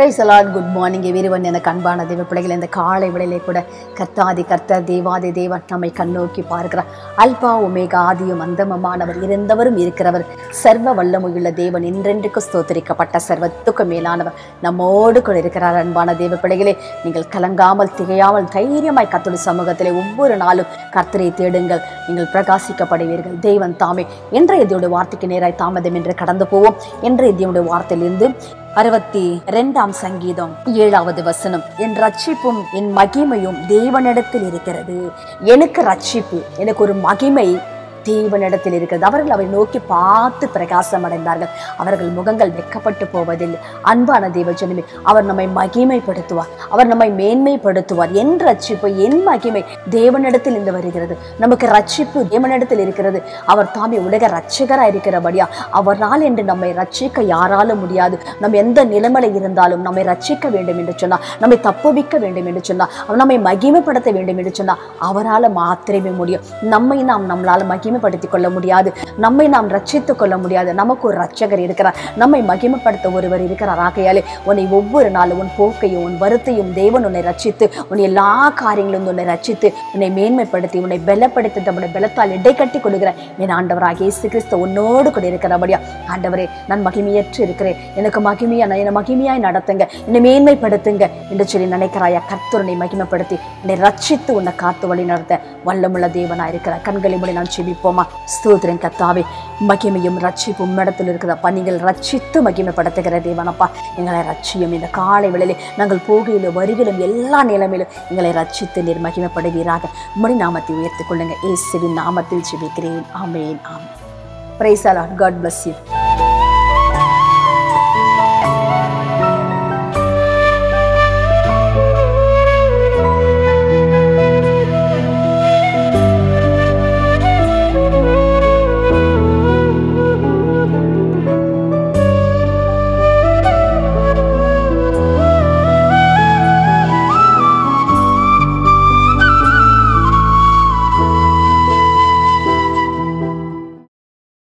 price the Lord good morning everyone எனக்கு அன்பான தேவ பிள்ளைகள் இந்த காலை விடையிலே கூட கர்த்தாதி கர்த்தர் தேவாதி தேவன் நம்மை கண்ணோக்கி பார்க்கிறார் அல்பா ஒமேகா ஆதியும் அந்தமமானவர் இருந்தவரும் இருக்கிறவர் சர்வ வல்லமையுள்ள தேவன் என்றென்றுக்கு ஸ்தோத்தரிக்கப்பட்ட சர்வத்துக்கு மேலானவர் நம்மோடு கூட இருக்கிறார் அன்பான தேவ பிள்ளைகளே நீங்கள் கலங்காமல் திகையாமல் தைரியமாய் கத்தோடு சமூகத்திலே ஒவ்வொரு நாளும் கர்த்தரை தேடுங்கள் நீங்கள் பிரகாசிக்கப்படுவீர்கள் தேவன் தாமே இன்றைய தேவனுடைய வார்த்தைக்கு நேராய் தாமதம் என்று கடந்து போவோம் இன்றைய தேவனுடைய வார்த்தையிலிருந்து அறுபத்தி இரண்டாம் சங்கீதம் ஏழாவது வசனம் என் ரட்சிப்பும் என் மகிமையும் தேவனிடத்தில் இருக்கிறது எனக்கு ரட்சிப்பு எனக்கு ஒரு மகிமை தேவனிடத்தில் இருக்கிறது அவர்கள் அவரை நோக்கி பார்த்து பிரகாசம் அடைந்தார்கள் அவர்கள் முகங்கள் வெக்கப்பட்டு போவதில்லை அன்பான தேவ ஜனமே அவர் நம்மை மகிமைப்படுத்துவார் அவர் நம்மை மேன்மைப்படுத்துவார் என் ரட்சிப்பு என் மகிமை தேவனிடத்தில் இருந்து வருகிறது நமக்கு ரட்சிப்பு தேவனிடத்தில் இருக்கிறது அவர் தாமே உலக ரட்சகராக இருக்கிறபடியா அவரால் என்று நம்மை ரட்சிக்க யாராலும் முடியாது நம்ம எந்த நிலைமையில இருந்தாலும் நம்மை ரட்சிக்க வேண்டும் என்று சொன்னால் நம்மை தப்புவிக்க வேண்டும் என்று சொன்னால் அவர் நம்மை மகிமைப்படுத்த வேண்டும் என்று சொன்னால் அவரால் மாத்திரமே முடியும் நம்மை நாம் நம்மளால் மகிமைப்படுத்திக் கொள்ள முடியாது நம்மை நாம் ரட்சித்துக் கொள்ள முடியாது நமக்கு ஒரு ரட்சகர் இருக்கிறார் நம்மை மகிமைப்படுத்த ஒருவர் இருக்கிறார் ஆகையாலே உன்னை ஒவ்வொரு நாளும் உன் போக்கையும் உன் வருத்தையும் தேவன் உன்னை ரட்சித்து உன் எல்லா காரியங்களும் உன்னை ரட்சித்து உன்னை மேன்மைப்படுத்தி உன்னை பலப்படுத்தி தம்முடைய பலத்தால் இடை கட்டி கொடுக்கிற என் ஆண்டவராக இயேசு கிறிஸ்து உன்னோடு கூட இருக்கிறபடியா ஆண்டவரே நான் மகிமையற்று இருக்கிறேன் எனக்கு மகிமையா என்னை மகிமையாய் நடத்துங்க என்னை மேன்மைப்படுத்துங்க என்று சொல்லி நினைக்கிறாயா கர்த்தருனை மகிமைப்படுத்தி என்னை ரட்சித்து உன்னை காத்து வழி நடத்த வல்லமுள்ள தேவனா இருக்கிறார் கண்களை மூடி நான் செபிப்போமா ஸ்தோத்திரன் கத்தாவே மகிமையும் ரட்சிப்பும் இடத்தில் இருக்கிறப்பா நீங்கள் ரட்சித்து மகிமைப்படுத்துகிற தேவனப்பா எங்களை ரட்சியும் இந்த காலை வேளையிலே நாங்கள் போகையிலும் வருகிலும் எல்லா நிலைமையிலும் எங்களை ரட்சித்து நீர் மகிமைப்படுவீராக முடி நாமத்தை உயர்த்திக் கொள்ளுங்க இயேசுவின் நாமத்தில் செபிக்கிறேன் amen amen praise the Lord God bless you